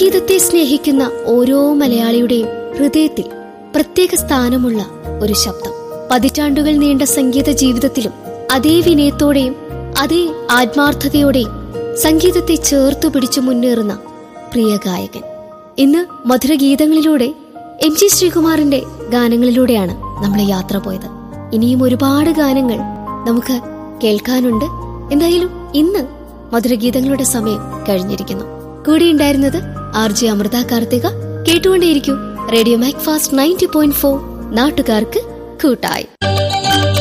സംഗീതത്തെ സ്നേഹിക്കുന്ന ഓരോ മലയാളിയുടെയും ഹൃദയത്തിൽ പ്രത്യേക സ്ഥാനമുള്ള ഒരു ശബ്ദം പതിറ്റാണ്ടുകൾ നീണ്ട സംഗീത ജീവിതത്തിലും അതേ വിനയത്തോടെയും അതേ ആത്മാർത്ഥതയോടെയും സംഗീതത്തെ ചേർത്തു പിടിച്ചു മുന്നേറുന്ന പ്രിയ ഗായകൻ ഇന്ന് മധുരഗീതങ്ങളിലൂടെ എം ജി ശ്രീകുമാറിന്റെ ഗാനങ്ങളിലൂടെയാണ് നമ്മൾ യാത്ര പോയത് ഇനിയും ഒരുപാട് ഗാനങ്ങൾ നമുക്ക് കേൾക്കാനുണ്ട് എന്തായാലും ഇന്ന് മധുരഗീതങ്ങളുടെ സമയം കഴിഞ്ഞിരിക്കുന്നു കൂടെയുണ്ടായിരുന്നത് ആർ ജെ അമൃത കാർത്തിക കേട്ടുകൊണ്ടേയിരിക്കൂ radio Mac fast ninety point four നാട്ടുകാർക്ക് കൂട്ടായി